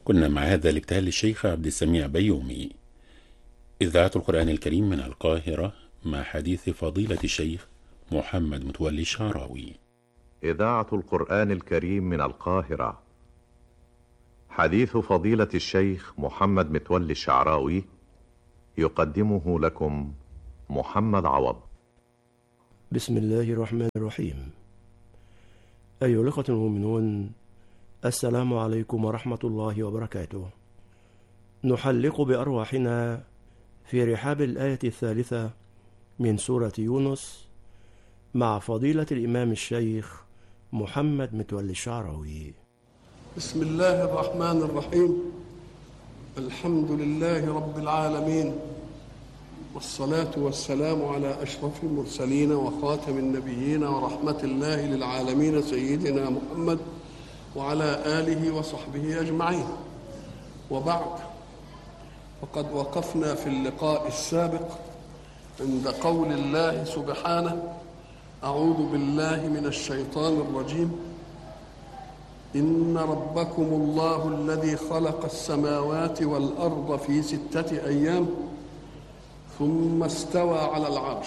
كنا مع هذا الابتهال للشيخ عبد السميع بيومي إذاعة القرآن الكريم من القاهرة مع حديث فضيلة الشيخ محمد متولي الشعراوي إذاعة القرآن الكريم من القاهرة حديث فضيلة الشيخ محمد متولي الشعراوي يقدمه لكم محمد عوض بسم الله الرحمن الرحيم أيها الأخوة المؤمنون السلام عليكم ورحمة الله وبركاته نحلق بأرواحنا في رحاب الآية الثالثة من سورة يونس مع فضيلة الإمام الشيخ محمد متولي الشعراوي بسم الله الرحمن الرحيم الحمد لله رب العالمين والصلاة والسلام على أشرف المرسلين وخاتم النبيين ورحمة الله للعالمين سيدنا محمد وعلى آله وصحبه أجمعين وبعد وقد وقفنا في اللقاء السابق عند قول الله سبحانه أعوذ بالله من الشيطان الرجيم إن ربكم الله الذي خلق السماوات والأرض في ستة أيام ثم استوى على العرش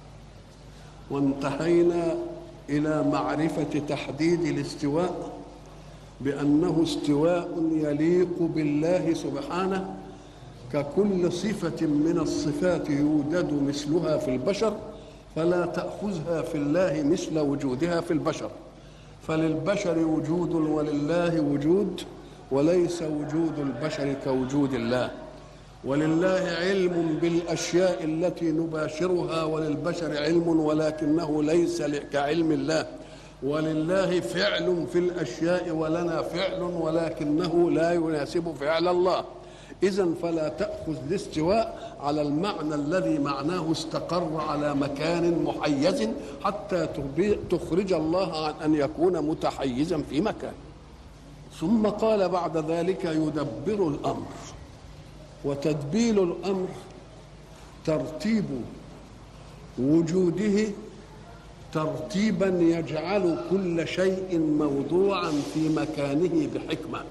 وانتهينا إلى معرفة تحديد الاستواء بأنه استواء يليق بالله سبحانه ككل صفة من الصفات يوجد مثلها في البشر فلا تأخذها في الله مثل وجودها في البشر فللبشر وجود ولله وجود وليس وجود البشر كوجود الله ولله علم بالاشياء التي نباشرها وللبشر علم ولكنه ليس كعلم الله ولله فعل في الاشياء ولنا فعل ولكنه لا يناسب فعل الله اذا فلا تاخذ الاستواء على المعنى الذي معناه استقر على مكان محيز حتى تخرج الله عن ان يكون متحيزا في مكان ثم قال بعد ذلك يدبر الامر وتدبيل الامر ترتيب وجوده ترتيبا يجعل كل شيء موضوعا في مكانه بحكمه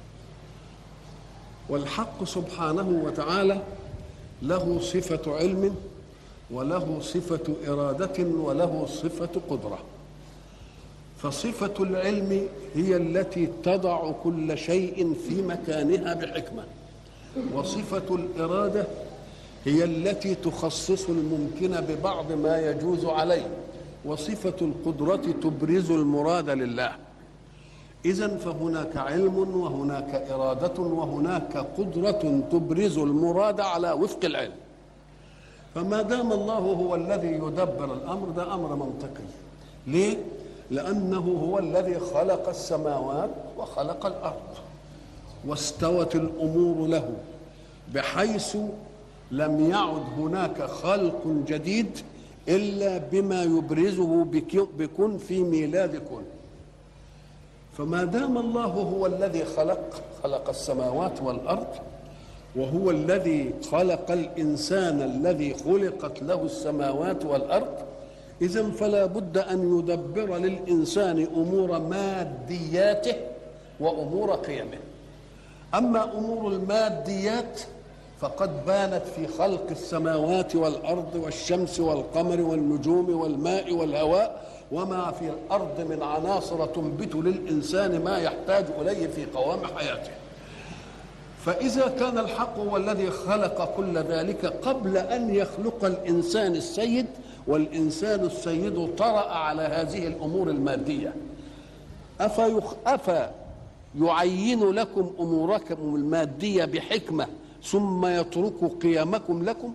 والحق سبحانه وتعالى له صفه علم وله صفه اراده وله صفه قدره فصفه العلم هي التي تضع كل شيء في مكانها بحكمه وصفة الإرادة هي التي تخصص الممكن ببعض ما يجوز عليه وصفة القدرة تبرز المراد لله إذا فهناك علم وهناك إرادة وهناك قدرة تبرز المراد على وفق العلم فما دام الله هو الذي يدبر الأمر ده أمر منطقي ليه؟ لأنه هو الذي خلق السماوات وخلق الأرض واستوت الامور له بحيث لم يعد هناك خلق جديد الا بما يبرزه بكن في ميلاد كن فما دام الله هو الذي خلق خلق السماوات والارض وهو الذي خلق الانسان الذي خلقت له السماوات والارض اذا فلا بد ان يدبر للانسان امور مادياته وامور قيمه أما أمور الماديات فقد بانت في خلق السماوات والأرض والشمس والقمر والنجوم والماء والهواء وما في الأرض من عناصر تنبت للإنسان ما يحتاج إليه في قوام حياته فإذا كان الحق هو الذي خلق كل ذلك قبل أن يخلق الإنسان السيد والإنسان السيد طرأ على هذه الأمور المادية أفيخ أفا يعين لكم اموركم الماديه بحكمه ثم يترك قيمكم لكم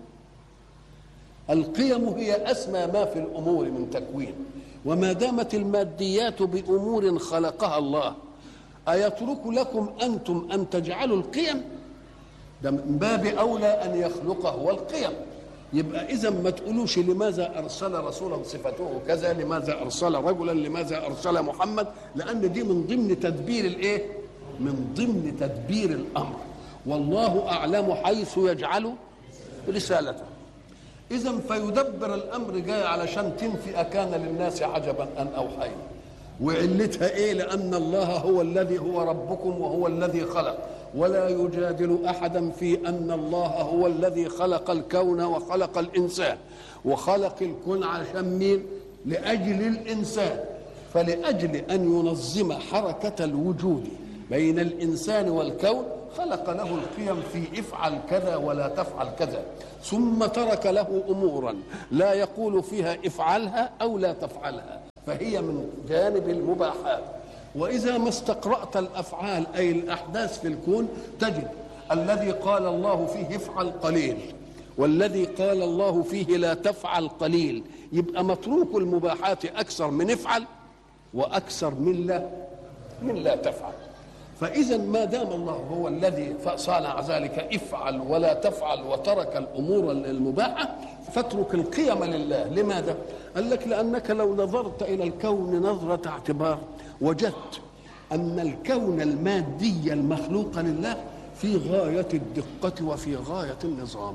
القيم هي اسمى ما في الامور من تكوين وما دامت الماديات بامور خلقها الله ايترك لكم انتم ان تجعلوا القيم ده من باب اولى ان يخلق هو القيم يبقى اذا ما تقولوش لماذا ارسل رسولا صفته كذا لماذا ارسل رجلا لماذا ارسل محمد لان دي من ضمن تدبير الايه من ضمن تدبير الامر والله اعلم حيث يجعل رسالته اذا فيدبر الامر جاي علشان تنفي اكان للناس عجبا ان اوحينا وعلتها ايه لان الله هو الذي هو ربكم وهو الذي خلق ولا يجادل احدا في ان الله هو الذي خلق الكون وخلق الانسان وخلق الكون علشان مين لاجل الانسان فلاجل ان ينظم حركه الوجود بين الانسان والكون خلق له القيم في افعل كذا ولا تفعل كذا ثم ترك له امورا لا يقول فيها افعلها او لا تفعلها فهي من جانب المباحات واذا ما استقرات الافعال اي الاحداث في الكون تجد الذي قال الله فيه افعل قليل والذي قال الله فيه لا تفعل قليل يبقى متروك المباحات اكثر من افعل واكثر من لا من لا تفعل فإذا ما دام الله هو الذي صانع ذلك افعل ولا تفعل وترك الأمور المباحة فاترك القيم لله لماذا؟ قال لك لأنك لو نظرت إلى الكون نظرة اعتبار وجدت أن الكون المادي المخلوق لله في غاية الدقة وفي غاية النظام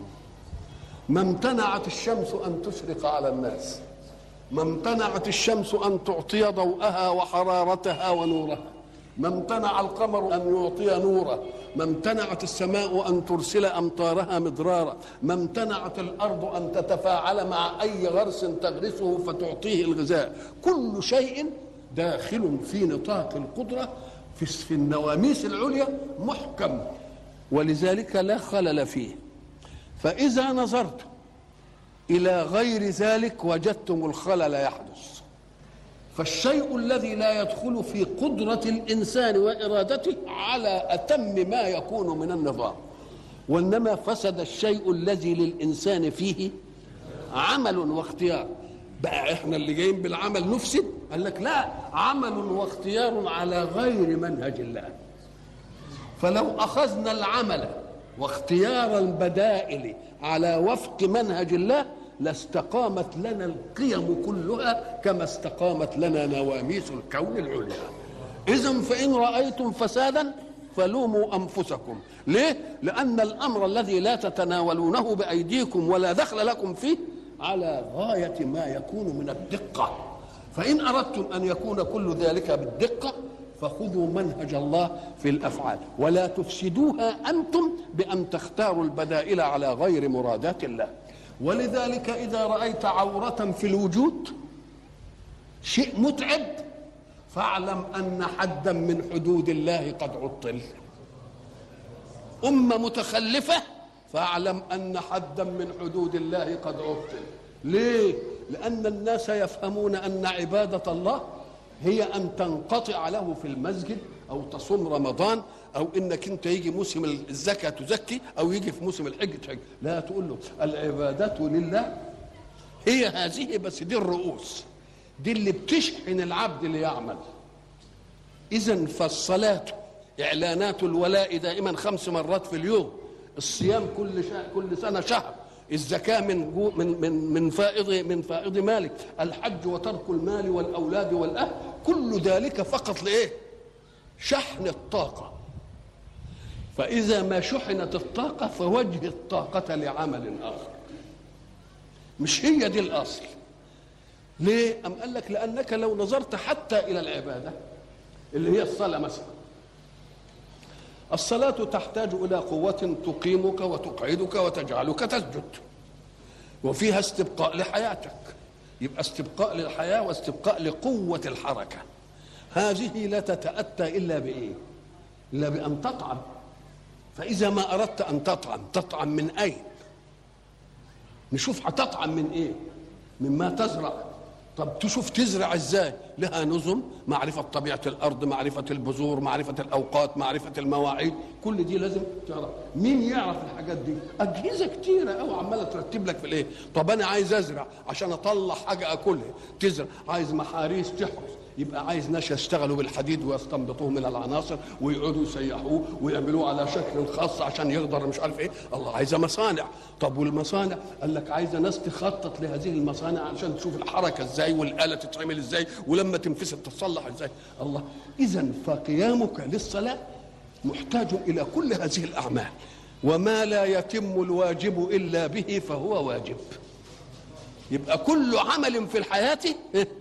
ما امتنعت الشمس أن تشرق على الناس ما امتنعت الشمس أن تعطي ضوءها وحرارتها ونورها ما امتنع القمر ان يعطي نوره ما امتنعت السماء ان ترسل امطارها مدرارا ما امتنعت الارض ان تتفاعل مع اي غرس تغرسه فتعطيه الغذاء كل شيء داخل في نطاق القدره في في النواميس العليا محكم ولذلك لا خلل فيه فاذا نظرت الى غير ذلك وجدتم الخلل يحدث فالشيء الذي لا يدخل في قدرة الإنسان وإرادته على أتم ما يكون من النظام وإنما فسد الشيء الذي للإنسان فيه عمل واختيار بقى احنا اللي جايين بالعمل نفسد قال لك لا عمل واختيار على غير منهج الله فلو أخذنا العمل واختيار البدائل على وفق منهج الله لاستقامت لنا القيم كلها كما استقامت لنا نواميس الكون العليا اذا فان رايتم فسادا فلوموا انفسكم ليه لان الامر الذي لا تتناولونه بايديكم ولا دخل لكم فيه على غايه ما يكون من الدقه فان اردتم ان يكون كل ذلك بالدقه فخذوا منهج الله في الافعال ولا تفسدوها انتم بان تختاروا البدائل على غير مرادات الله ولذلك إذا رأيت عورة في الوجود شيء متعب فاعلم أن حدا من حدود الله قد عطل أمة متخلفة فاعلم أن حدا من حدود الله قد عطل ليه؟ لأن الناس يفهمون أن عبادة الله هي أن تنقطع له في المسجد أو تصوم رمضان او انك انت يجي موسم الزكاه تزكي او يجي في موسم الحج تحج لا تقول له العباده لله هي هذه بس دي الرؤوس دي اللي بتشحن العبد ليعمل اذا فالصلاه اعلانات الولاء دائما خمس مرات في اليوم الصيام كل شهر كل سنه شهر الزكاة من جو من من من فائض من فائض مالك، الحج وترك المال والأولاد والأهل، كل ذلك فقط لإيه؟ شحن الطاقة فإذا ما شحنت الطاقة فوجه الطاقة لعمل آخر مش هي دي الأصل ليه؟ أم قال لك لأنك لو نظرت حتى إلى العبادة اللي هي الصلاة مثلا الصلاة تحتاج إلى قوة تقيمك وتقعدك وتجعلك تسجد وفيها استبقاء لحياتك يبقى استبقاء للحياة واستبقاء لقوة الحركة هذه لا تتأتى إلا بإيه؟ إلا بأن تطعم فإذا ما أردت أن تطعم تطعم من أين نشوف هتطعم من إيه مما تزرع طب تشوف تزرع ازاي لها نظم معرفة طبيعة الأرض معرفة البذور معرفة الأوقات معرفة المواعيد كل دي لازم تعرف مين يعرف الحاجات دي أجهزة كتيرة أوي عمالة ترتب لك في الإيه طب أنا عايز أزرع عشان أطلع حاجة أكلها تزرع عايز محاريس تحرس يبقى عايز ناس يشتغلوا بالحديد ويستنبطوه من العناصر ويقعدوا يسيحوه ويعملوه على شكل خاص عشان يقدر مش عارف ايه الله عايزه مصانع طب والمصانع قال لك عايزه ناس تخطط لهذه المصانع عشان تشوف الحركه ازاي والاله تتعمل ازاي ولما تنفسد تصلح ازاي الله اذا فقيامك للصلاه محتاج الى كل هذه الاعمال وما لا يتم الواجب الا به فهو واجب يبقى كل عمل في الحياه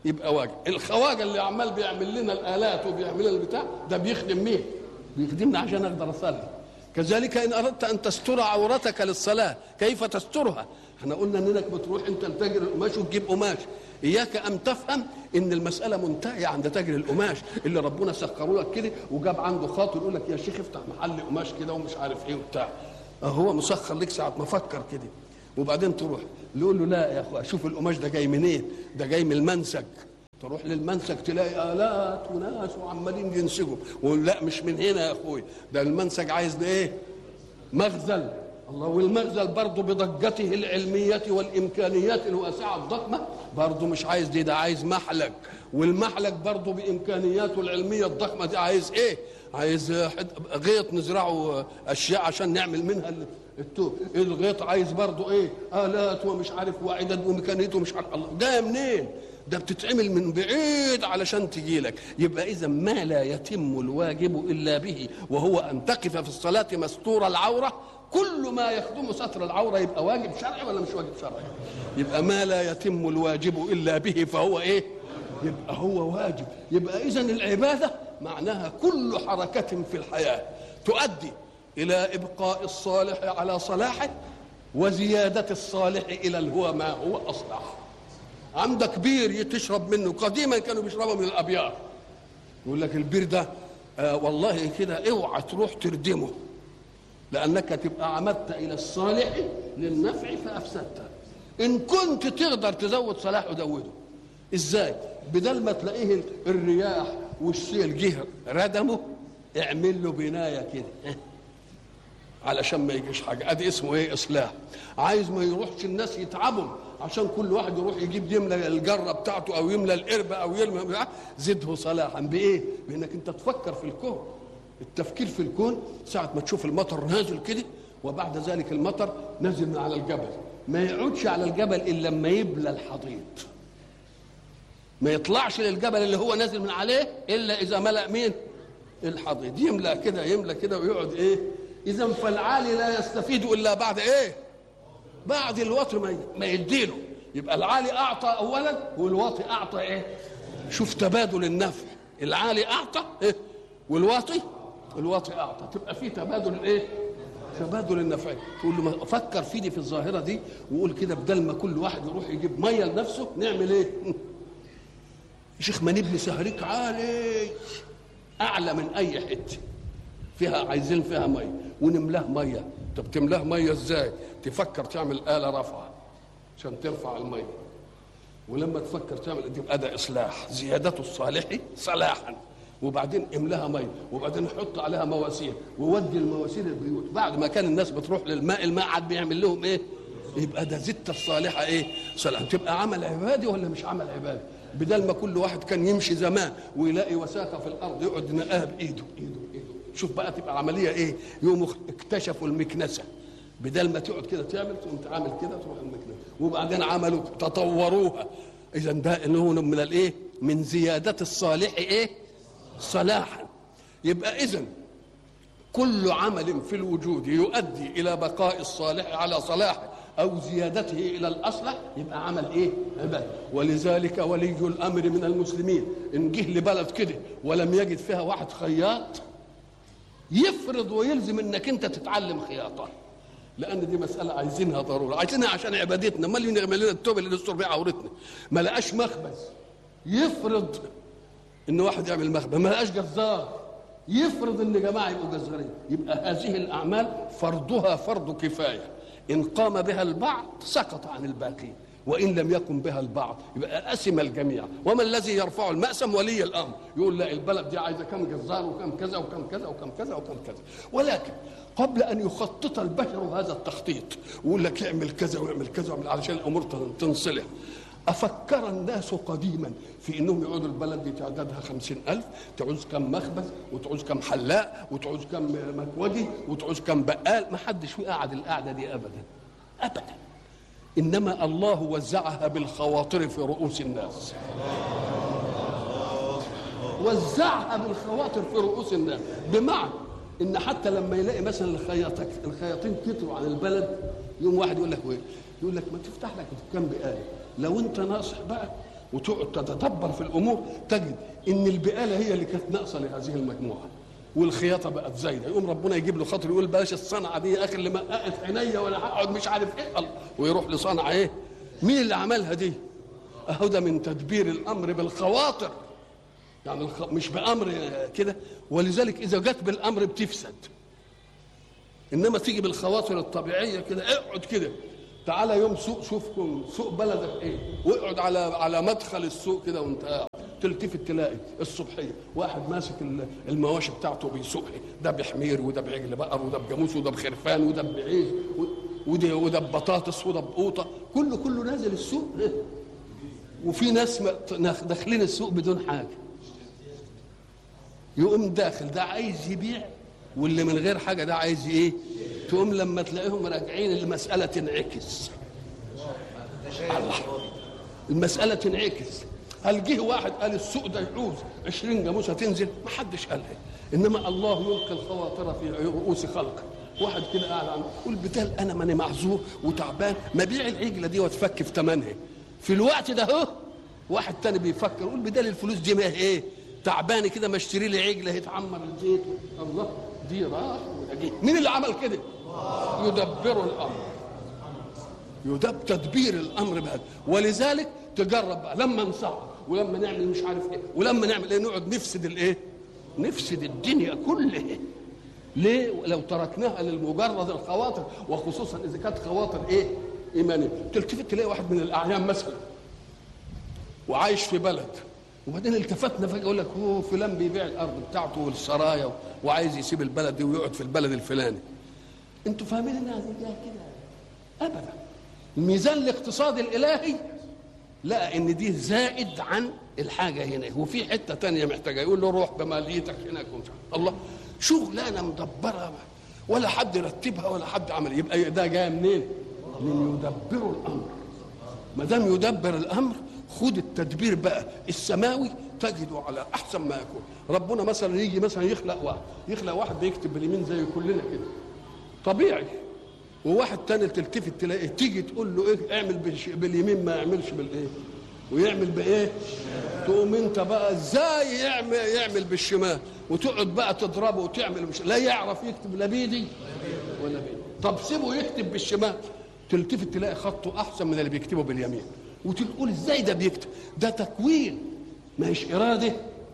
يبقى واجب الخواجه اللي عمال بيعمل لنا الالات وبيعمل لنا البتاع ده بيخدم مين بيخدمنا عشان اقدر اصلي كذلك ان اردت ان تستر عورتك للصلاه كيف تسترها احنا قلنا انك بتروح انت لتاجر القماش وتجيب قماش اياك ان تفهم ان المساله منتهيه عند تاجر القماش اللي ربنا سخره لك كده وجاب عنده خاطر يقول لك يا شيخ افتح محل قماش كده ومش عارف ايه وبتاع هو مسخر لك ساعه ما فكر كده وبعدين تروح يقول له لا يا اخويا شوف القماش ده جاي منين ده جاي من المنسج تروح للمنسج تلاقي الات وناس وعمالين ينسجوا ولا مش من هنا يا اخويا ده المنسج عايز ده ايه مخزن الله والمخزن برضه بضجته العلمية والإمكانيات الواسعة الضخمة برضه مش عايز دي ده عايز محلك والمحلك برضه بإمكانياته العلمية الضخمة دي عايز إيه؟ عايز غيط نزرعه أشياء عشان نعمل منها التوب الغيط عايز برضه إيه؟ آلات ومش عارف وعدد وميكانيته ومش عارف الله جاية منين؟ ده بتتعمل من بعيد علشان تجي لك يبقى اذا ما لا يتم الواجب الا به وهو ان تقف في الصلاه مستور العوره كل ما يخدم ستر العوره يبقى واجب شرعي ولا مش واجب شرعي يبقى ما لا يتم الواجب الا به فهو ايه يبقى هو واجب يبقى اذا العباده معناها كل حركه في الحياه تؤدي الى ابقاء الصالح على صلاحه وزياده الصالح الى هو ما هو اصلح عندك بير تشرب منه قديما كانوا بيشربوا من الابيار يقول لك البير ده آه والله كده اوعى تروح تردمه لانك تبقى عمدت الى الصالح للنفع فافسدته ان كنت تقدر تزود صلاحه زوده ازاي بدل ما تلاقيه الرياح والسيل جه ردمه اعمل له بنايه كده علشان ما يجيش حاجه ادي اسمه ايه اصلاح عايز ما يروحش الناس يتعبوا عشان كل واحد يروح يجيب يملى الجره بتاعته او يملى القربه او يرمي زده صلاحا بايه بانك انت تفكر في الكون التفكير في الكون ساعة ما تشوف المطر نازل كده وبعد ذلك المطر نازل من على الجبل ما يقعدش على الجبل إلا لما يبلى الحضيض ما يطلعش للجبل اللي هو نازل من عليه إلا إذا ملأ مين الحضيض يملأ كده يملأ كده ويقعد إيه إذا فالعالي لا يستفيد إلا بعد إيه بعد الوطي ما ما يديله يبقى العالي أعطى أولا والواطي أعطى إيه شوف تبادل النفع العالي أعطى إيه والواطي الواطي اعطى تبقى في تبادل الايه تبادل النفعين تقول له فكر في دي في الظاهره دي وقول كده بدل ما كل واحد يروح يجيب ميه لنفسه نعمل ايه يا شيخ ما نبني سهريك عالي اعلى من اي حته فيها عايزين فيها ميه ونملاه ميه طب تملاه ميه ازاي تفكر تعمل اله رفع عشان ترفع الميه ولما تفكر تعمل يبقى ده اصلاح زيادته الصالح صلاحا وبعدين املاها ميه وبعدين حط عليها مواسير وودي المواسير البيوت بعد ما كان الناس بتروح للماء الماء عاد بيعمل لهم ايه يبقى ده زدت الصالحه ايه صلاح تبقى عمل عبادي ولا مش عمل عبادي بدل ما كل واحد كان يمشي زمان ويلاقي وساخه في الارض يقعد ينقاها بايده ايده ايده شوف بقى تبقى عمليه ايه يوم اكتشفوا المكنسه بدل ما تقعد كده تعمل تقوم تعمل كده تروح المكنسه وبعدين عملوا تطوروها اذا ده انه من الايه من زياده الصالح ايه صلاحا يبقى اذا كل عمل في الوجود يؤدي الى بقاء الصالح على صلاحه او زيادته الى الاصلح يبقى عمل ايه عباده ولذلك ولي الامر من المسلمين ان جه لبلد كده ولم يجد فيها واحد خياط يفرض ويلزم انك انت تتعلم خياطه لان دي مساله عايزينها ضروره عايزينها عشان عبادتنا امال يعمل لنا التوب اللي نستر بيه عورتنا ما لقاش مخبز يفرض ان واحد يعمل مخبز ما لقاش جزار يفرض ان جماعه يبقوا جزارين يبقى هذه الاعمال فرضها فرض كفايه ان قام بها البعض سقط عن الباقين وان لم يكن بها البعض يبقى اسم الجميع وما الذي يرفع المأسم ولي الامر يقول لا البلد دي عايزه كم جزار وكم كذا وكم كذا وكم كذا وكم كذا ولكن قبل ان يخطط البشر هذا التخطيط ويقول لك اعمل كذا واعمل كذا واعمل علشان الامور تنصلح أفكر الناس قديما في أنهم يقعدوا البلد دي تعدادها خمسين ألف تعوز كم مخبز وتعوز كم حلاق وتعوز كم مكودي وتعوز كم بقال ما حدش قاعد القعدة دي أبدا أبدا إنما الله وزعها بالخواطر في رؤوس الناس وزعها بالخواطر في رؤوس الناس بمعنى ان حتى لما يلاقي مثلا الخياطين الخياطين كتروا عن البلد يوم واحد يقول لك ايه يقول لك ما تفتح لك دكان بقاله لو انت ناصح بقى وتقعد تتدبر في الامور تجد ان البقاله هي اللي كانت ناقصه لهذه المجموعه والخياطه بقت زايده يقوم ربنا يجيب له خاطر يقول بلاش الصنعه دي يا اخي اللي مققت عينيا وانا هقعد مش عارف ايه الله. ويروح لصنعه ايه مين اللي عملها دي اهو ده من تدبير الامر بالخواطر يعني الخ... مش بامر كده ولذلك اذا جت بالامر بتفسد انما تيجي بالخواطر الطبيعيه كده اقعد كده تعالى يوم سوق شوفكم سوق بلدك ايه واقعد على على مدخل السوق كده وانت قاعد تلتفت تلاقي الصبحيه واحد ماسك المواشي بتاعته بيسوقها ده بحمير وده بعجل بقر وده بجاموس وده بخرفان وده بعيش وده وده ببطاطس وده بقوطه كله كله نازل السوق وفي ناس داخلين السوق بدون حاجه يقوم داخل ده عايز يبيع واللي من غير حاجه ده عايز ايه تقوم لما تلاقيهم راجعين المساله تنعكس الله المساله تنعكس هل جه واحد قال السوق ده يعوز 20 جاموسه تنزل ما حدش قالها انما الله يلقي الخواطر في رؤوس خلقه واحد كده قاعد عنه يقول بدال انا ماني معذور وتعبان ما بيع العجله دي واتفك في ثمنها في الوقت ده اهو واحد تاني بيفكر يقول بدال الفلوس دي ما هي ايه تعبانه كده ما اشتري لي عجله يتعمر الزيت الله دي راح وده مين اللي عمل كده؟ يدبر الامر يدب تدبير الامر بهذا ولذلك تجرب بقى لما نصعب ولما نعمل مش عارف ايه ولما نعمل ايه نقعد نفسد الايه؟ نفسد الدنيا كلها ليه؟ لو تركناها للمجرد الخواطر وخصوصا اذا كانت خواطر ايه؟ ايمانيه تلتفت تلاقي واحد من الاعيان مثلا وعايش في بلد وبعدين التفتنا فجاه يقول لك هو فلان بيبيع الارض بتاعته والسرايا وعايز يسيب البلد دي ويقعد في البلد الفلاني انتوا فاهمين انها دي كده ابدا الميزان الاقتصادي الالهي لقى ان دي زائد عن الحاجه هنا وفي حته تانية محتاجه يقول له روح بماليتك هناك ومش الله شغلانه مدبره ولا حد رتبها ولا حد عمل يبقى ده جاي منين؟ من يدبروا الامر ما دام يدبر الامر خد التدبير بقى السماوي تجده على احسن ما يكون ربنا مثلا يجي مثلا يخلق واحد يخلق واحد بيكتب باليمين زي كلنا كده طبيعي وواحد تاني تلتفت تلاقيه تيجي تقول له ايه اعمل باليمين ما يعملش بالايه ويعمل بايه تقوم انت بقى ازاي يعمل يعمل بالشمال وتقعد بقى تضربه وتعمل مش لا يعرف يكتب لا بيدي ولا بيدي طب سيبه يكتب بالشمال تلتفت تلاقي خطه احسن من اللي بيكتبه باليمين وتقول ازاي ده بيكتب ده تكوين ما هيش اراده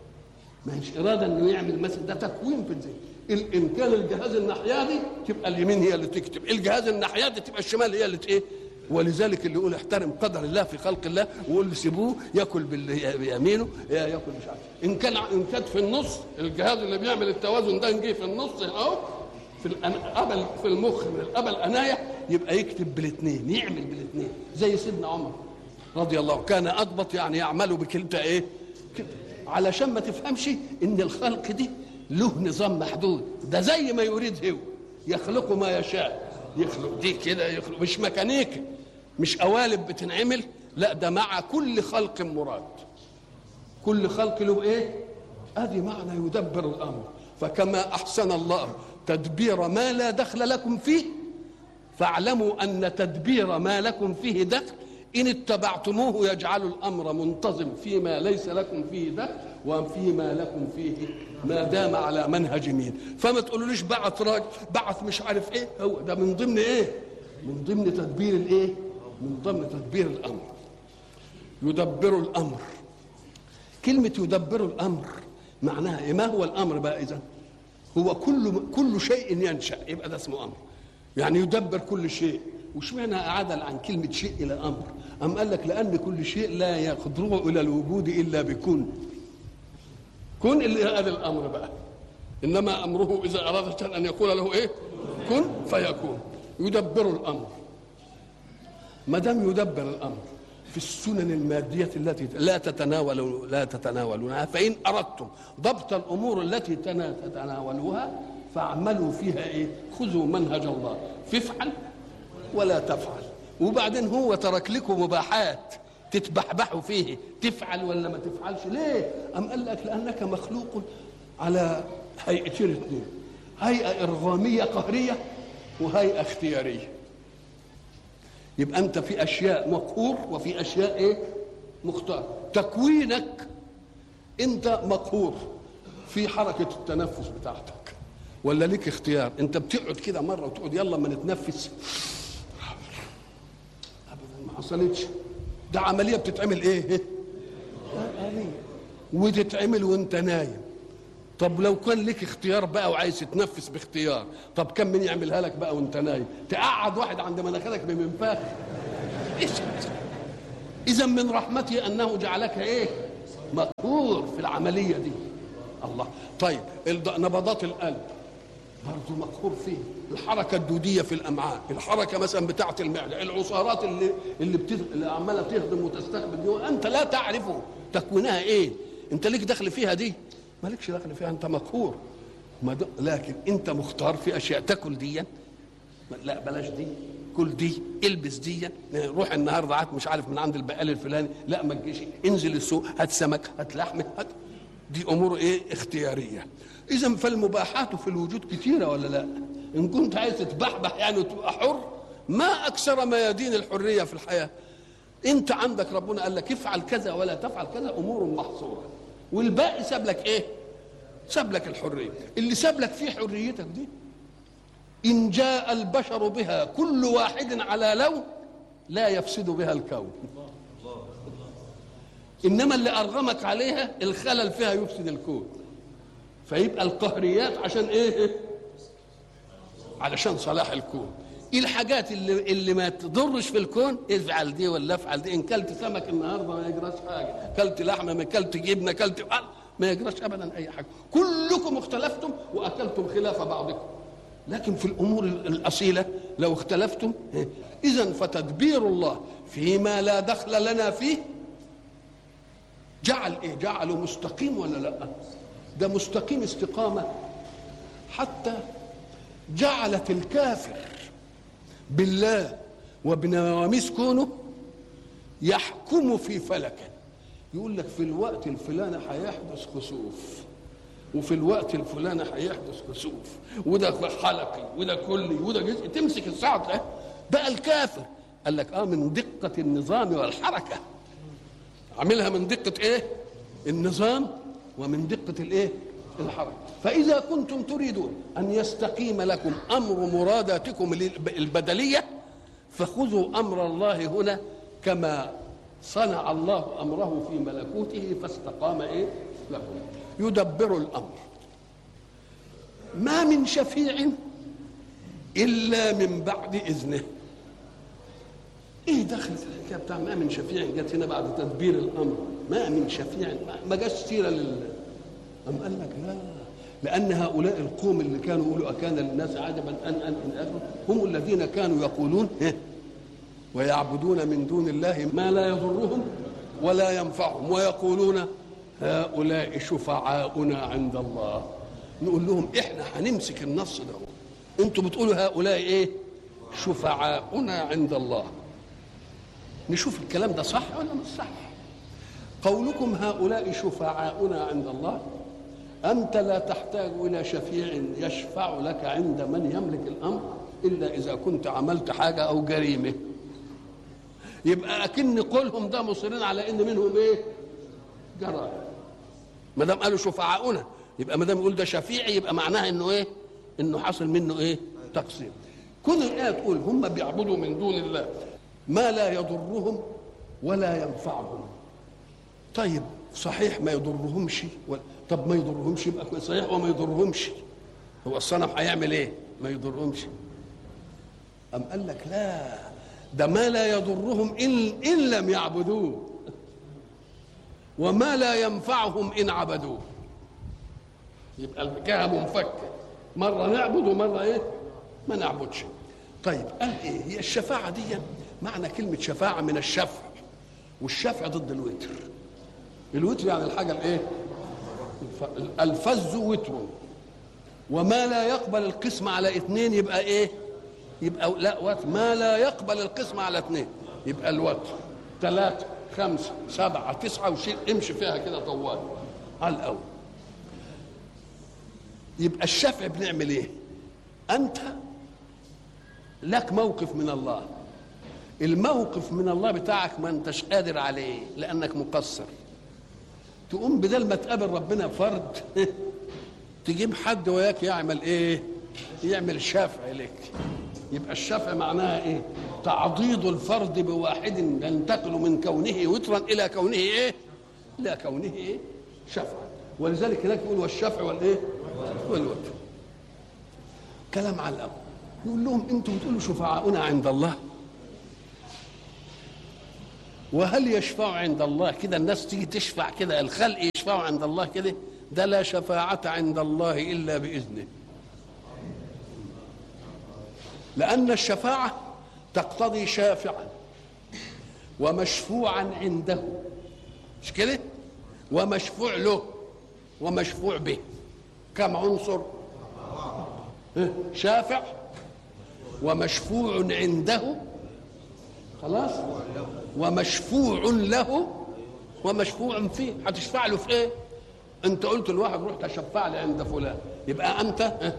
ما هيش اراده انه يعمل مثلا ده تكوين في الذهن ان كان الجهاز الناحيه دي تبقى اليمين هي اللي تكتب الجهاز الناحيه دي تبقى الشمال هي اللي ايه ولذلك اللي يقول احترم قدر الله في خلق الله ويقول سيبوه ياكل بيمينه ياكل مش عارف ان كان ان كانت في النص الجهاز اللي بيعمل التوازن ده نجي في النص اهو في القبل في المخ من القبل انايا يبقى يكتب بالاثنين يعمل بالاثنين زي سيدنا عمر رضي الله كان اضبط يعني يعمل بكلتا ايه كده علشان ما تفهمش ان الخلق دي له نظام محدود ده زي ما يريد هو يخلق ما يشاء يخلق دي كده يخلق مش ميكانيكي مش قوالب بتنعمل لا ده مع كل خلق مراد كل خلق له ايه ادي معنى يدبر الامر فكما احسن الله تدبير ما لا دخل لكم فيه فاعلموا ان تدبير ما لكم فيه دخل ان اتبعتموه يجعل الامر منتظم فيما ليس لكم فيه دخل وفيما لكم فيه ما دام على منهج مين فما تقولوليش بعث راجل بعث مش عارف ايه هو ده من ضمن ايه من ضمن تدبير الايه من ضمن تدبير الامر يدبر الامر كلمه يدبر الامر معناها ايه ما هو الامر بقى اذا هو كل كل شيء ينشا يبقى ده اسمه امر يعني يدبر كل شيء وش معنى عدل عن كلمة شيء إلى أمر أم قال لك لأن كل شيء لا يقدره إلى الوجود إلا بكون كن اللي هذا الأمر بقى إنما أمره إذا أراد شيئا أن يقول له إيه كن فيكون يدبر الأمر ما دام يدبر الأمر في السنن المادية التي لا تتناول لا تتناولونها فإن أردتم ضبط الأمور التي تتناولوها فاعملوا فيها إيه خذوا منهج الله فافعل ولا تفعل وبعدين هو ترك لكم مباحات تتبحبحوا فيه تفعل ولا ما تفعلش ليه أم قال لك لأنك مخلوق على هيئتين اثنين هيئة إرغامية قهرية وهيئة اختيارية يبقى أنت في أشياء مقهور وفي أشياء إيه مختار تكوينك انت مقهور في حركه التنفس بتاعتك ولا ليك اختيار انت بتقعد كده مره وتقعد يلا ما نتنفس ابدا ما حصلتش ده عمليه بتتعمل ايه وتتعمل وانت نايم طب لو كان لك اختيار بقى وعايز تتنفس باختيار طب كم من يعملها لك بقى وانت نايم تقعد واحد عند مناخيرك بمنفاخ اذا من رحمته انه جعلك ايه مقهور في العمليه دي الله طيب نبضات القلب برضه مقهور فيه الحركه الدوديه في الامعاء الحركه مثلا بتاعه المعده العصارات اللي اللي, بتز... اللي عماله تهضم وتستقبل دي وانت لا تعرف تكوينها ايه انت ليك دخل فيها دي مالكش دخل فيها انت مقهور ما د... لكن انت مختار في اشياء تاكل دي لا بلاش دي كل دي البس دي روح النهارده عاد مش عارف من عند البقال الفلاني لا ما تجيش انزل السوق هات سمك هات لحمه هات دي امور ايه اختياريه اذا فالمباحات في الوجود كثيره ولا لا ان كنت عايز تتبحبح يعني وتبقى حر ما اكثر ميادين الحريه في الحياه انت عندك ربنا قال لك افعل كذا ولا تفعل كذا امور محصوره والباقي ساب لك ايه ساب لك الحريه اللي ساب لك فيه حريتك دي ان جاء البشر بها كل واحد على لون لا يفسد بها الكون انما اللي ارغمك عليها الخلل فيها يفسد الكون فيبقى القهريات عشان ايه علشان صلاح الكون ايه الحاجات اللي اللي ما تضرش في الكون افعل دي ولا افعل دي ان كلت سمك النهارده ما يجراش حاجه كلت لحمه ما كلت جبنه كلت ما يجراش ابدا اي حاجه كلكم اختلفتم واكلتم خلاف بعضكم لكن في الامور الاصيله لو اختلفتم اذا فتدبير الله فيما لا دخل لنا فيه جعل ايه جعله مستقيم ولا لا ده مستقيم استقامه حتى جعلت الكافر بالله وبنواميس كونه يحكم في فلكه يقول لك في الوقت الفلاني هيحدث خسوف وفي الوقت الفلاني هيحدث خسوف وده حلقي وده كلي وده جزء تمسك الساعه ده بقى الكافر قال لك اه من دقه النظام والحركه عاملها من دقه ايه النظام ومن دقه الايه الحركه فاذا كنتم تريدون ان يستقيم لكم امر مراداتكم البدليه فخذوا امر الله هنا كما صنع الله امره في ملكوته فاستقام ايه لكم يدبر الامر ما من شفيع الا من بعد اذنه ايه دخل في الحكايه بتاع ما من شفيع جت هنا بعد تدبير الامر ما من شفيع ما جاش سيره لل أم قال لك لا لأن هؤلاء القوم اللي كانوا يقولوا أكان للناس عجبا أن أن إن هم الذين كانوا يقولون ويعبدون من دون الله ما لا يضرهم ولا ينفعهم ويقولون هؤلاء شفعاؤنا عند الله نقول لهم احنا هنمسك النص ده انتوا بتقولوا هؤلاء ايه شفعاؤنا عند الله نشوف الكلام ده صح ولا مش صح قولكم هؤلاء شفعاؤنا عند الله أنت لا تحتاج إلى شفيع يشفع لك عند من يملك الأمر إلا إذا كنت عملت حاجة أو جريمة يبقى أكن قولهم ده مصرين على إن منهم إيه؟ جرائم ما دام قالوا شفعاؤنا يبقى ما دام يقول ده شفيعي يبقى معناها إنه إيه؟ إنه حصل منه إيه؟ تقصير كل الآية تقول هم بيعبدوا من دون الله ما لا يضرهم ولا ينفعهم طيب صحيح ما يضرهمش طب ما يضرهمش يبقى صحيح وما يضرهمش هو الصنم هيعمل ايه ما يضرهمش أم قال لك لا ده ما لا يضرهم إن, إن لم يعبدوه وما لا ينفعهم إن عبدوه يبقى الحكاية منفكة مرة نعبد ومرة إيه ما نعبدش طيب قال إيه هي الشفاعة دي معنى كلمة شفاعة من الشفع والشفع ضد الوتر الوتر يعني الحاجة الإيه الفز وتر وما لا يقبل القسم على اثنين يبقى ايه يبقى لا وتر ما لا يقبل القسم على اثنين يبقى الوتر ثلاثة خمسة سبعة تسعة وشيء امشي فيها كده طوال على الأول يبقى الشفع بنعمل ايه انت لك موقف من الله الموقف من الله بتاعك ما انتش قادر عليه لانك مقصر تقوم بدل ما تقابل ربنا فرد تجيب حد وياك يعمل ايه يعمل شفع لك يبقى الشفع معناها ايه تعضيد الفرد بواحد ينتقل من كونه وترا الى كونه ايه الى كونه ايه شفع ولذلك هناك يقول والشفع والايه والوتر كلام على الاول يقول لهم انتم بتقولوا شفعاؤنا عند الله وهل يشفع عند الله كده الناس تيجي تشفع كده الخلق يشفعوا عند الله كده ده لا شفاعة عند الله إلا بإذنه لأن الشفاعة تقتضي شافعا ومشفوعا عنده مش كده ومشفوع له ومشفوع به كم عنصر شافع ومشفوع عنده خلاص ومشفوع له ومشفوع فيه هتشفع له في ايه انت قلت لواحد روح تشفع لي عند فلان يبقى انت اه؟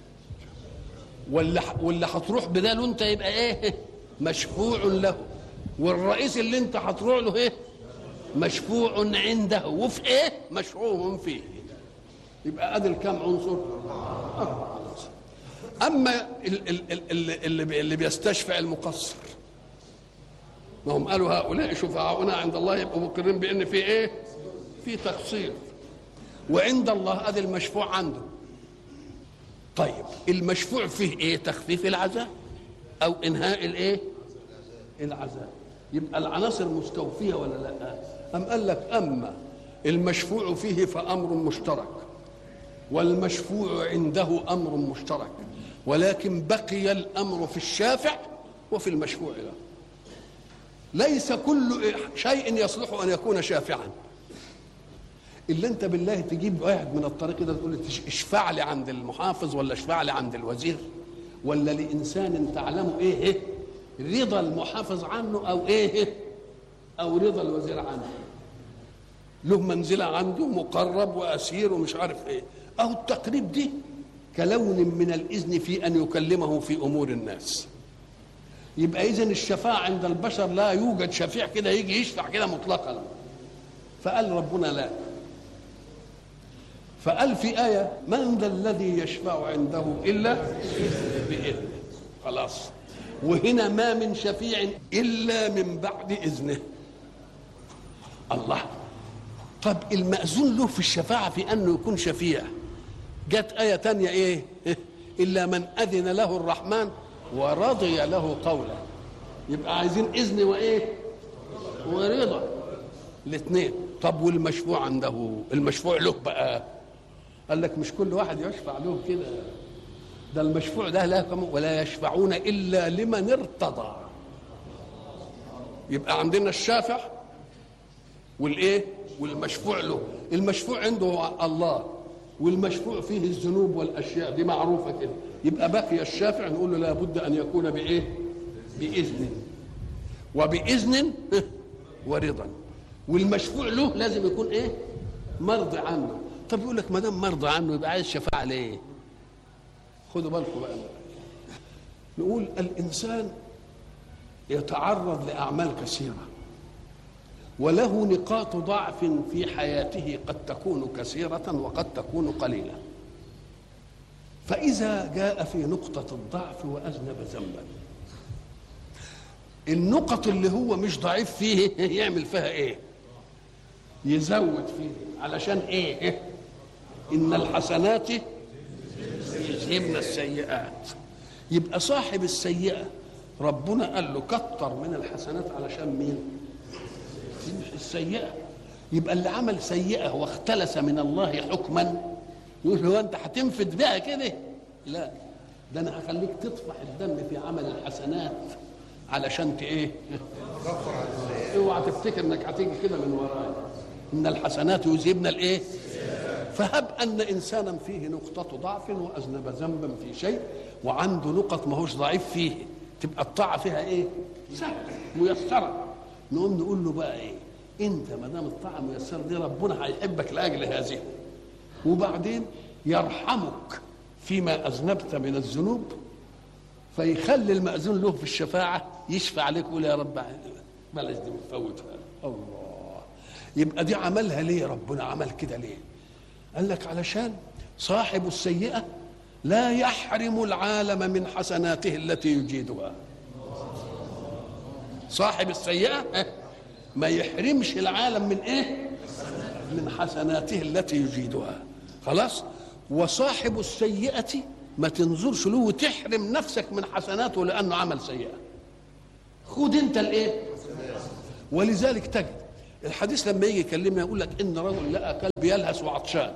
واللي واللي هتروح بداله انت يبقى ايه مشفوع له والرئيس اللي انت هتروح له ايه مشفوع عنده وفي ايه مشفوع فيه يبقى ادي الكام عنصر اربع عناصر اما اللي, اللي, اللي بيستشفع المقصر ما هم قالوا هؤلاء شفعاؤنا عند الله يبقوا مقرين بان في ايه في تقصير وعند الله ادي المشفوع عنده طيب المشفوع فيه ايه تخفيف العذاب او انهاء الايه العذاب يبقى العناصر مستوفيه ولا لا ام قال لك اما المشفوع فيه فامر مشترك والمشفوع عنده امر مشترك ولكن بقي الامر في الشافع وفي المشفوع له ليس كل شيء يصلح ان يكون شافعا الا انت بالله تجيب واحد من الطريق ده تقول اشفع لي عند المحافظ ولا اشفع لي عند الوزير ولا لانسان تعلم ايه رضا المحافظ عنه او ايه او رضا الوزير عنه له منزله عنده مقرب واسير ومش عارف ايه او التقريب دي كلون من الاذن في ان يكلمه في امور الناس يبقى اذا الشفاعه عند البشر لا يوجد شفيع كده يجي يشفع كده مطلقا فقال ربنا لا فقال في آية من ذا الذي يشفع عنده إلا بإذنه خلاص وهنا ما من شفيع إلا من بعد إذنه الله طب المأذون له في الشفاعة في أنه يكون شفيع جت آية تانية إيه إلا من أذن له الرحمن ورضي له قولا يبقى عايزين إذن وإيه ورضا الاثنين طب والمشفوع عنده المشفوع له بقى قال لك مش كل واحد يشفع له كده ده المشفوع ده لا ولا يشفعون الا لمن ارتضى يبقى عندنا الشافع والايه والمشفوع له المشفوع عنده الله والمشفوع فيه الذنوب والاشياء دي معروفه كده يبقى بقي الشافع نقول له لابد ان يكون بايه باذن وباذن ورضا والمشفوع له لازم يكون ايه مرضي عنه طب يقول لك ما دام مرضى عنه يبقى عايز شفاعه ليه خدوا بالكم بقى نقول الانسان يتعرض لاعمال كثيره وله نقاط ضعف في حياته قد تكون كثيره وقد تكون قليله فاذا جاء في نقطه الضعف واذنب ذنبا النقط اللي هو مش ضعيف فيه يعمل فيها ايه يزود فيه علشان ايه ان الحسنات يذهبن السيئات يبقى صاحب السيئه ربنا قال له كتر من الحسنات علشان مين السيئه يبقى اللي عمل سيئه واختلس من الله حكما يقول هو انت هتنفد بها كده لا ده انا هخليك تطفح الدم في عمل الحسنات علشان ت ايه اوعى تفتكر انك هتيجي كده من ورايا ان الحسنات يذهبن الايه فهب ان انسانا فيه نقطه ضعف واذنب ذنبا في شيء وعنده نقط ما هوش ضعيف فيه تبقى الطاعه فيها ايه سهله ميسره نقوم نقول له بقى ايه انت ما دام الطاعه ميسره دي ربنا هيحبك لاجل هذه وبعدين يرحمك فيما اذنبت من الذنوب فيخلي المأذون له في الشفاعة يشفع عليك ويقول يا رب بلاش دي مفوتها الله يبقى دي عملها ليه ربنا عمل كده ليه قال لك علشان صاحب السيئة لا يحرم العالم من حسناته التي يجيدها صاحب السيئة اه، ما يحرمش العالم من ايه من حسناته التي يجيدها خلاص وصاحب السيئة ما تنظرش له وتحرم نفسك من حسناته لأنه عمل سيئة خد انت الايه ولذلك تجد الحديث لما يجي يكلمنا يقول لك ان رجل لقى كلب يلهث وعطشان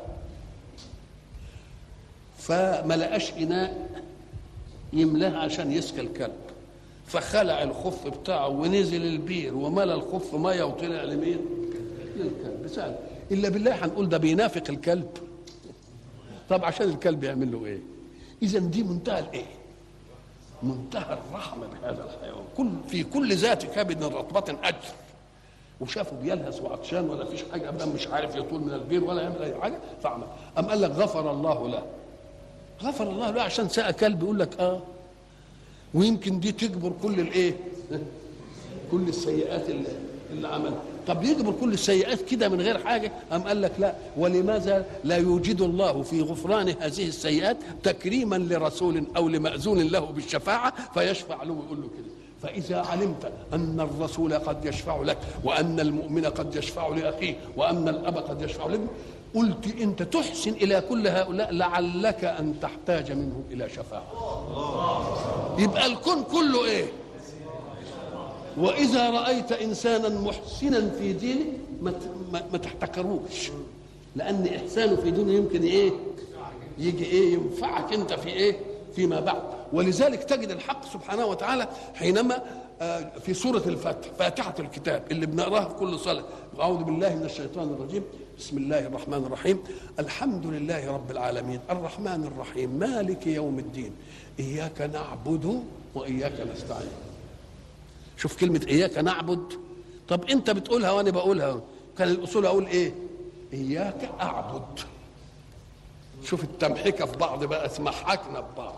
فما لقاش اناء يملاه عشان يسقي الكلب فخلع الخف بتاعه ونزل البير وملى الخف ميه وطلع لمين؟ للكلب سهل الا بالله هنقول ده بينافق الكلب طب عشان الكلب يعمل له ايه؟ اذا دي منتهى الايه؟ منتهى الرحمه بهذا الحيوان كل في كل ذات كبد رطبه اجر وشافه بيلهث وعطشان ولا فيش حاجه ابدا مش عارف يطول من البير ولا يعمل اي حاجه فعمل ام قال لك غفر الله له غفر الله له عشان ساء كلب يقول لك اه ويمكن دي تجبر كل الايه كل السيئات اللي, اللي عملها طب يجبر كل السيئات كده من غير حاجه ام قال لك لا ولماذا لا يوجد الله في غفران هذه السيئات تكريما لرسول او لمأذون له بالشفاعه فيشفع له ويقول له كده فإذا علمت أن الرسول قد يشفع لك وأن المؤمن قد يشفع لأخيه وأن الأب قد يشفع لابنه قلت أنت تحسن إلى كل هؤلاء لعلك أن تحتاج منه إلى شفاعة يبقى الكون كله إيه وإذا رأيت إنسانا محسنا في دينه ما ما, ما تحتكروش لأن إحسانه في دينه يمكن إيه يجي إيه ينفعك أنت في إيه فيما بعد ولذلك تجد الحق سبحانه وتعالى حينما في سورة الفتح فاتحة الكتاب اللي بنقراها في كل صلاة أعوذ بالله من الشيطان الرجيم بسم الله الرحمن الرحيم الحمد لله رب العالمين الرحمن الرحيم مالك يوم الدين إياك نعبد وإياك نستعين شوف كلمة إياك نعبد طب أنت بتقولها وأنا بقولها كان الأصول أقول إيه إياك أعبد شوف التمحكة في بعض بقى تمحكنا ببعض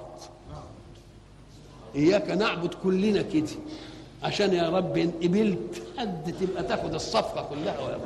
إياك نعبد كلنا كده عشان يا رب إن قبلت حد تبقى تاخد الصفقة كلها ولا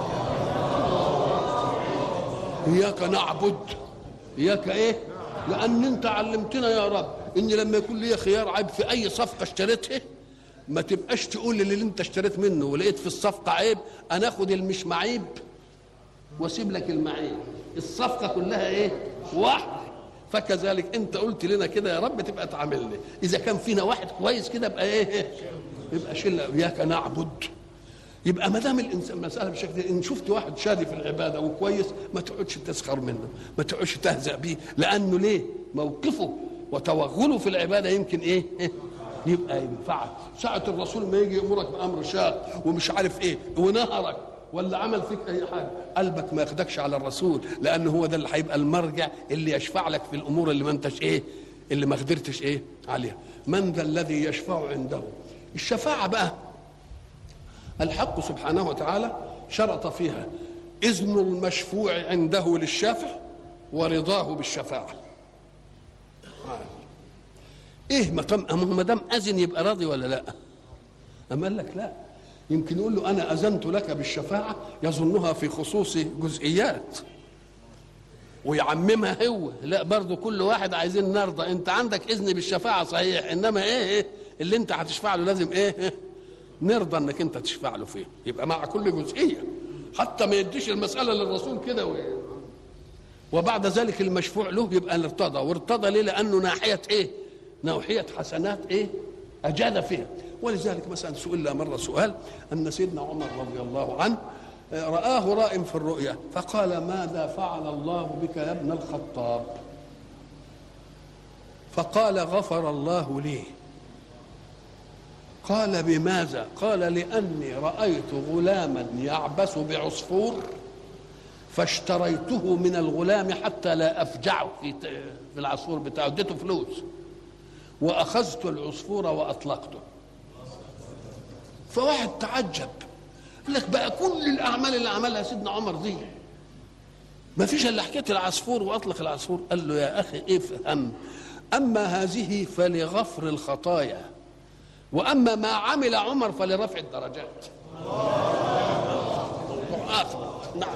إياك نعبد إياك إيه لأن أنت علمتنا يا رب إن لما يكون لي خيار عيب في أي صفقة اشتريتها ما تبقاش تقول للي انت اشتريت منه ولقيت في الصفقة عيب أنا آخد المش معيب واسيب لك المعيب الصفقة كلها إيه واحد فكذلك انت قلت لنا كده يا رب تبقى تعاملني اذا كان فينا واحد كويس كده يبقى ايه يبقى شله اياك نعبد يبقى ما دام الانسان مساله بالشكل ان شفت واحد شادي في العباده وكويس ما تقعدش تسخر منه ما تقعدش تهزأ بيه لانه ليه موقفه وتوغله في العباده يمكن ايه يبقى ينفعك ساعة الرسول ما يجي يأمرك بأمر شاق ومش عارف ايه ونهرك ولا عمل فيك اي حاجه قلبك ما ياخدكش على الرسول لان هو ده اللي هيبقى المرجع اللي يشفع لك في الامور اللي ما انتش ايه اللي ما قدرتش ايه عليها من ذا الذي يشفع عنده الشفاعه بقى الحق سبحانه وتعالى شرط فيها اذن المشفوع عنده للشافع ورضاه بالشفاعه ايه ما دام اذن يبقى راضي ولا لا اما قال لك لا يمكن يقول له انا اذنت لك بالشفاعه يظنها في خصوص جزئيات ويعممها هو لا برضه كل واحد عايزين نرضى انت عندك اذن بالشفاعه صحيح انما ايه, إيه اللي انت هتشفع له لازم ايه, إيه نرضى انك انت تشفع له فيه يبقى مع كل جزئيه حتى ما يديش المساله للرسول كده و... وبعد ذلك المشفوع له يبقى ارتضى وارتضى ليه لانه ناحيه ايه ناحيه حسنات ايه اجاد فيها ولذلك مثلا سئل مرة سؤال أن سيدنا عمر رضي الله عنه رآه رائم في الرؤيا فقال ماذا فعل الله بك يا ابن الخطاب فقال غفر الله لي قال بماذا قال لأني رأيت غلاما يعبث بعصفور فاشتريته من الغلام حتى لا أفجعه في في العصفور بتاعه اديته فلوس وأخذت العصفور وأطلقته فواحد تعجب قال لك بقى كل الاعمال اللي عملها سيدنا عمر دي ما فيش الا حكايه العصفور واطلق العصفور قال له يا اخي افهم أما هذه فلغفر الخطايا وأما ما عمل عمر فلرفع الدرجات آخر نعم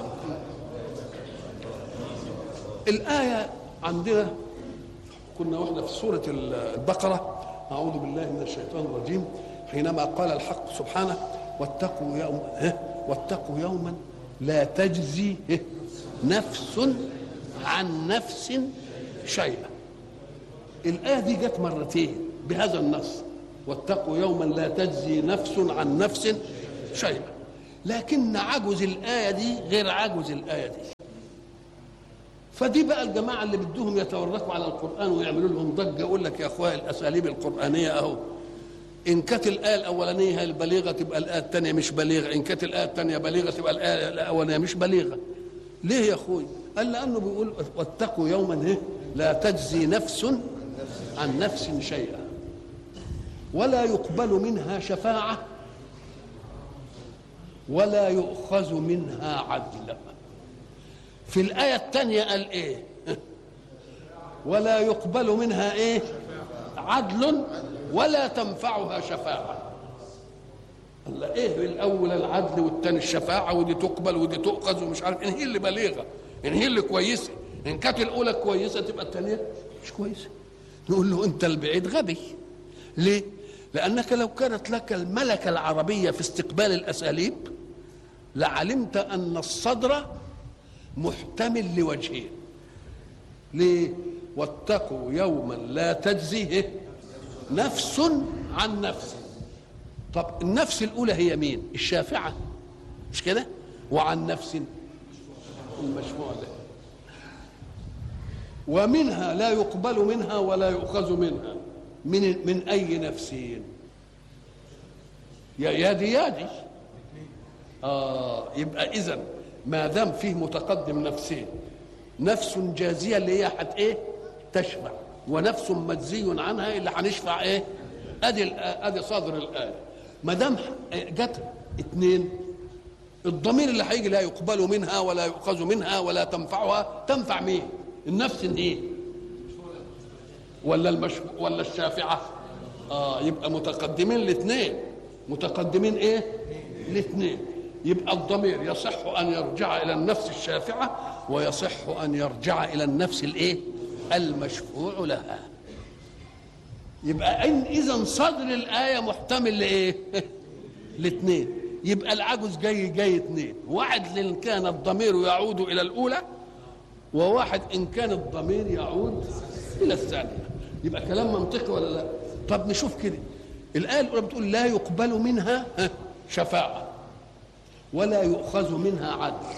الآية عندنا كنا واحنا في سورة البقرة أعوذ بالله من الشيطان الرجيم حينما قال الحق سبحانه واتقوا يوم واتقوا يوما لا تجزي نفس عن نفس شيئا الآية دي جت مرتين بهذا النص واتقوا يوما لا تجزي نفس عن نفس شيئا لكن عجز الآية دي غير عجز الآية دي فدي بقى الجماعة اللي بدهم يتورطوا على القرآن ويعملوا لهم ضجة يقول لك يا أخويا الأساليب القرآنية أهو إن كانت الآية الأولانية هي البليغة تبقى الآية الثانية مش بليغة إن كانت الآية الثانية بليغة تبقى الآية الأولانية مش بليغة ليه يا أخوي قال لأنه بيقول واتقوا يوما إيه لا تجزي نفس عن نفس شيئا ولا يقبل منها شفاعة ولا يؤخذ منها عدل في الآية الثانية قال إيه ولا يقبل منها إيه عدل ولا تنفعها شفاعة قال إيه الأول العدل والثاني الشفاعة ودي تقبل ودي تؤخذ ومش عارف إن هي اللي بليغة إن هي اللي كويسة إن كانت الأولى كويسة تبقى الثانية مش كويسة نقول له أنت البعيد غبي ليه؟ لأنك لو كانت لك الملكة العربية في استقبال الأساليب لعلمت أن الصدر محتمل لوجهين ليه واتقوا يوما لا تجزي نفس عن نفس طب النفس الاولى هي مين الشافعه مش كده وعن نفس المشفوع به ومنها لا يقبل منها ولا يؤخذ منها من من اي نفسين يا يا دي يا دي اه يبقى اذا ما دام فيه متقدم نفسين نفس جازية اللي هي حت ايه تشفع ونفس مجزي عنها اللي هنشفع ايه ادي ادي صدر الايه ما دام جت اثنين الضمير اللي هيجي لا يقبل منها ولا يؤخذ منها ولا تنفعها تنفع مين النفس ايه ولا المش ولا الشافعه اه يبقى متقدمين الاثنين متقدمين ايه الاثنين يبقى الضمير يصح ان يرجع الى النفس الشافعه ويصح ان يرجع الى النفس الايه المشفوع لها يبقى ان اذا صدر الايه محتمل لايه الاثنين يبقى العجز جاي جاي اثنين واحد ان كان الضمير يعود الى الاولى وواحد ان كان الضمير يعود الى الثانيه يبقى كلام منطقي ولا لا طب نشوف كده الايه الاولى بتقول لا يقبل منها شفاعه ولا يؤخذ منها عدل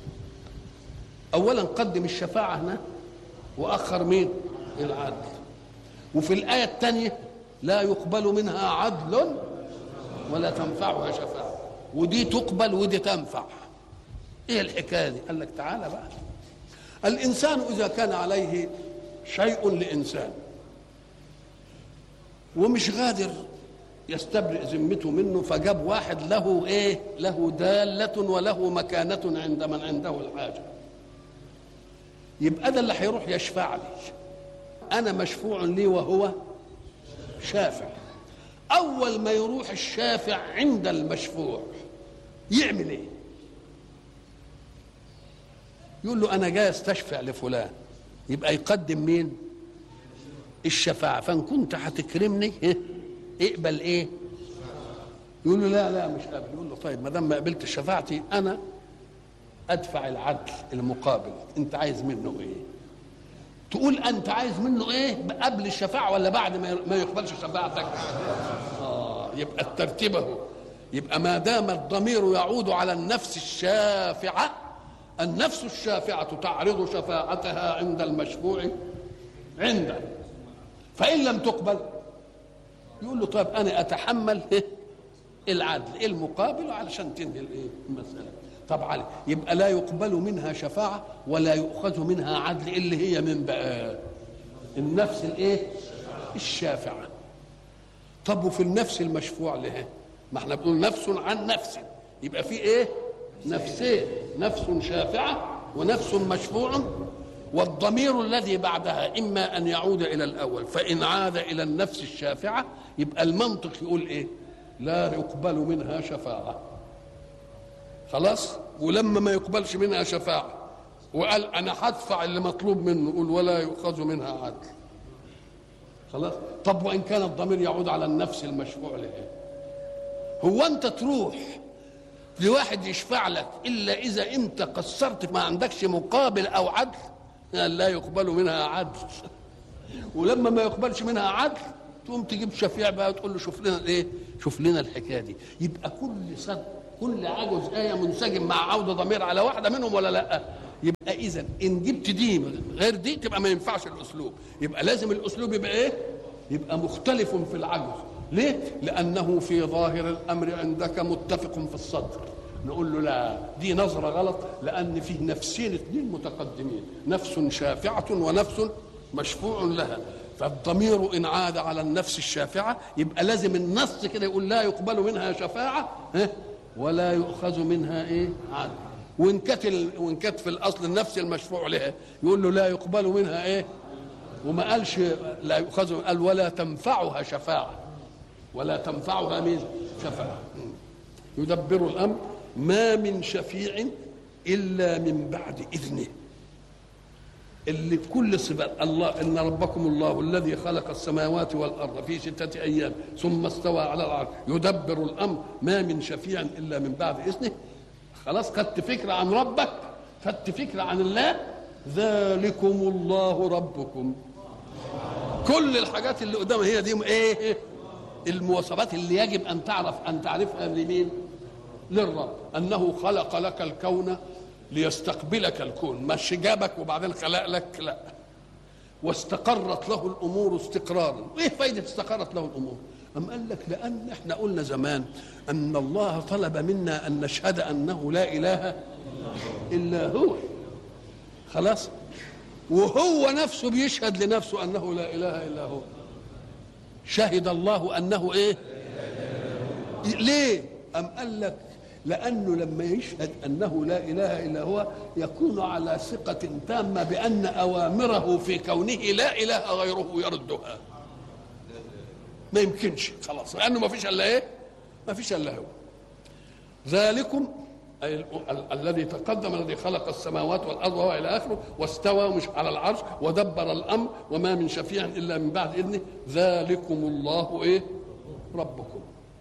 اولا قدم الشفاعه هنا واخر مين العدل وفي الايه الثانيه لا يقبل منها عدل ولا تنفعها شفاعه ودي تقبل ودي تنفع ايه الحكايه دي قال لك تعالى بقى الانسان اذا كان عليه شيء لانسان ومش قادر يستبرئ ذمته منه فجاب واحد له ايه له دالة وله مكانة عند من عنده الحاجة يبقى ده اللي هيروح يشفع لي انا مشفوع لي وهو شافع اول ما يروح الشافع عند المشفوع يعمل ايه يقول له انا جاي استشفع لفلان يبقى يقدم مين الشفاعة فان كنت هتكرمني اقبل ايه يقول له لا لا مش قابل يقول له طيب ما دام ما قبلت شفاعتي انا ادفع العدل المقابل انت عايز منه ايه تقول انت عايز منه ايه قبل الشفاعه ولا بعد ما يقبلش شفاعتك اه يبقى الترتيب اهو يبقى ما دام الضمير يعود على النفس الشافعه النفس الشافعه تعرض شفاعتها عند المشفوع عنده فان لم تقبل يقول له طيب انا اتحمل العدل المقابل علشان تنهي الايه المساله طبعا يبقى لا يقبل منها شفاعه ولا يؤخذ منها عدل اللي هي من بقى النفس الايه الشافعه طب وفي النفس المشفوع له ما احنا بنقول نفس عن نفس يبقى في ايه نفسين نفس شافعه ونفس مشفوع والضمير الذي بعدها اما ان يعود الى الاول فان عاد الى النفس الشافعه يبقى المنطق يقول ايه لا يقبل منها شفاعه خلاص ولما ما يقبلش منها شفاعه وقال انا هدفع اللي مطلوب منه يقول ولا يؤخذ منها عدل خلاص طب وان كان الضمير يعود على النفس المشفوع له هو انت تروح لواحد يشفع لك الا اذا انت قصرت ما عندكش مقابل او عدل لا يقبل منها عدل ولما ما يقبلش منها عدل تقوم تجيب شفيع بقى وتقول له شوف لنا ايه شوف لنا الحكايه دي يبقى كل صد كل عجز ايه منسجم مع عوده ضمير على واحده منهم ولا لا يبقى اذا ان جبت دي غير دي تبقى ما ينفعش الاسلوب يبقى لازم الاسلوب يبقى ايه يبقى مختلف في العجز ليه لانه في ظاهر الامر عندك متفق في الصدر نقول له لا دي نظرة غلط لأن فيه نفسين اثنين متقدمين نفس شافعة ونفس مشفوع لها فالضمير إن عاد على النفس الشافعة يبقى لازم النص كده يقول لا يقبل منها شفاعة ها؟ ولا يؤخذ منها إيه عدل وإن كانت ال... وإن كانت في الأصل النفس المشفوع لها يقول له لا يقبل منها إيه وما قالش لا يؤخذ قال ولا تنفعها شفاعة ولا تنفعها مين شفاعة يدبر الأمر ما من شفيع الا من بعد اذنه اللي كل صفات الله ان ربكم الله الذي خلق السماوات والارض في سته ايام ثم استوى على العرش يدبر الامر ما من شفيع الا من بعد اذنه خلاص خدت فكره عن ربك خدت فكره عن الله ذلكم الله ربكم كل الحاجات اللي قدامها هي دي ايه المواصفات اللي يجب ان تعرف ان تعرفها لمين للرب انه خلق لك الكون ليستقبلك الكون مش جابك وبعدين خلق لك لا واستقرت له الامور استقرارا ايه فايده استقرت له الامور أم قال لك لأن احنا قلنا زمان أن الله طلب منا أن نشهد أنه لا إله إلا هو خلاص وهو نفسه بيشهد لنفسه أنه لا إله إلا هو شهد الله أنه إيه ليه أم قال لك لأنه لما يشهد أنه لا إله إلا هو يكون على ثقة تامة بأن أوامره في كونه لا إله غيره يردها ما يمكنش خلاص لأنه ما فيش إلا إيه ما فيش إلا هو ذلكم أي ال- ال- الذي تقدم الذي خلق السماوات والارض وهو الى اخره واستوى مش على العرش ودبر الامر وما من شفيع الا من بعد اذنه ذلكم الله ايه ربكم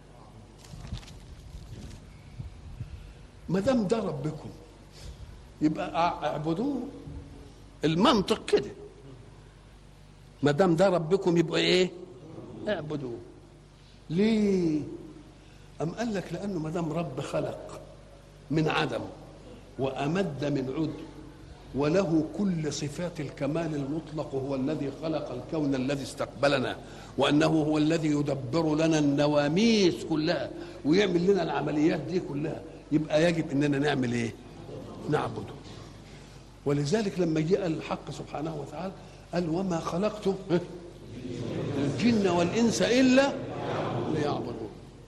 ما دام ده ربكم يبقى أع- اعبدوه المنطق كده ما دام ده ربكم يبقى ايه اعبدوه ليه أم قال لك لأنه ما دام رب خلق من عدم وأمد من عد وله كل صفات الكمال المطلق هو الذي خلق الكون الذي استقبلنا وأنه هو الذي يدبر لنا النواميس كلها ويعمل لنا العمليات دي كلها يبقى يجب أننا نعمل إيه؟ نعبده ولذلك لما جاء الحق سبحانه وتعالى قال وما خلقت الجن والإنس إلا ليعبدون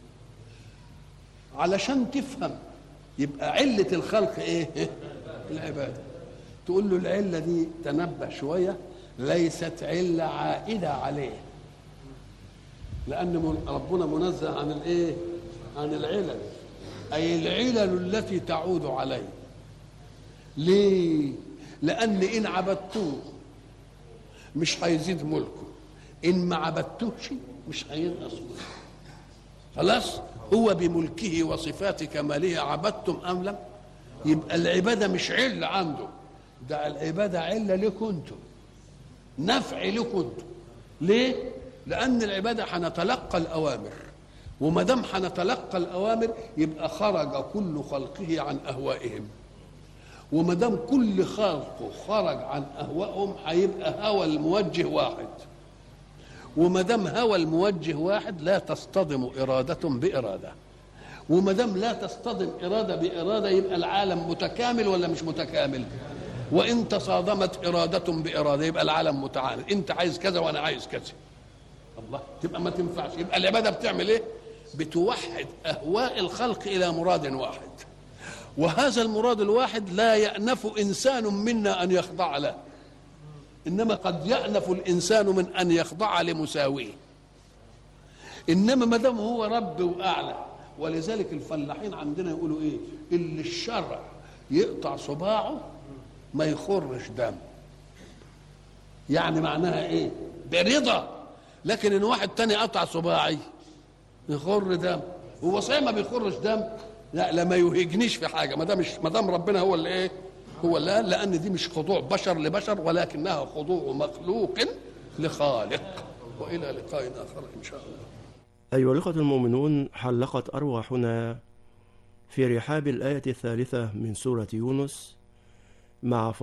علشان تفهم يبقى علة الخلق ايه؟ العبادة تقول له العلة دي تنبه شوية ليست علة عائدة عليه لأن من- ربنا منزه عن الايه؟ عن العلل أي العلل التي تعود عليه ليه؟ لأن إن عبدتوه مش هيزيد ملكه إن ما عبدتوش مش هينقص ملكه خلاص هو بملكه وصفات كماله عبدتم ام لم يبقى العباده مش عله عنده ده العباده عله لكم انتم نفع لكم انتم ليه لان العباده هنتلقى الاوامر وما دام هنتلقى الاوامر يبقى خرج كل خلقه عن اهوائهم وما دام كل خلقه خرج عن اهوائهم هيبقى هوى الموجه واحد وما دام هوى الموجه واحد لا تصطدم إرادة بإرادة وما دام لا تصطدم إرادة بإرادة يبقى العالم متكامل ولا مش متكامل وإن تصادمت إرادة بإرادة يبقى العالم متعارض أنت عايز كذا وأنا عايز كذا الله تبقى ما تنفعش يبقى العبادة بتعمل إيه بتوحد أهواء الخلق إلى مراد واحد وهذا المراد الواحد لا يأنف إنسان منا أن يخضع له انما قد يأنف الانسان من ان يخضع لمساويه انما ما دام هو رب واعلى ولذلك الفلاحين عندنا يقولوا ايه اللي الشرع يقطع صباعه ما يخرش دم يعني معناها ايه برضا لكن ان واحد تاني قطع صباعي يخر دم هو صحيح ما بيخرش دم لا لا ما يهجنيش في حاجه ما دام ما دام ربنا هو اللي ايه هو اللي قال لان دي مش خضوع بشر لبشر ولكنها خضوع مخلوق لخالق والى لقاء اخر ان شاء الله أيها الأخوة المؤمنون حلقت أرواحنا في رحاب الآية الثالثة من سورة يونس مع